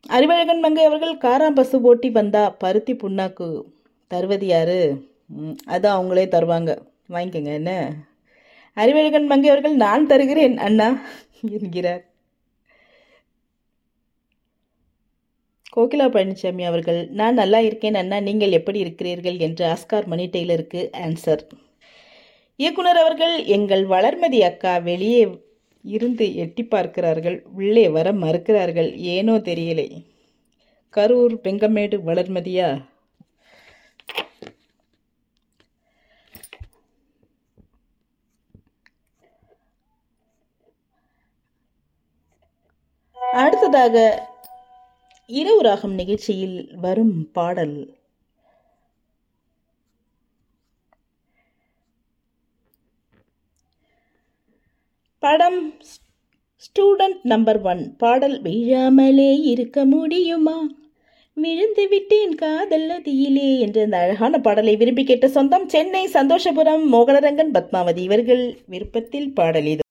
அறிவழகன் மங்கை அவர்கள் காராம்பசு போட்டி வந்தா பருத்தி புண்ணாக்கு தருவது யாரு ம், அதான் அவங்களே தருவாங்க வாங்கிக்கோங்க என்ன அறிவழகன் மங்கை அவர்கள் நான் தருகிறேன் அண்ணா என்கிறார் கோகிலா பழனிசாமி அவர்கள் நான் நல்லா இருக்கேன் அண்ணா நீங்கள் எப்படி இருக்கிறீர்கள் என்று ஆஸ்கார் மணி டெய்லருக்கு ஆன்சர் இயக்குனர் அவர்கள் எங்கள் வளர்மதி அக்கா வெளியே இருந்து எட்டி பார்க்கிறார்கள் உள்ளே வர மறுக்கிறார்கள் ஏனோ தெரியலை கரூர் வெங்கமேடு வளர்மதியா அடுத்ததாக இரவு ராகம் நிகழ்ச்சியில் வரும் பாடல் படம் ஸ்டூடெண்ட் நம்பர் ஒன் பாடல் விழாமலே இருக்க முடியுமா விழுந்து விட்டேன் காதல் நதியிலே என்ற அந்த அழகான பாடலை விரும்பி கேட்ட சொந்தம் சென்னை சந்தோஷபுரம் மோகனரங்கன் பத்மாவதி இவர்கள் விருப்பத்தில் பாடல் இது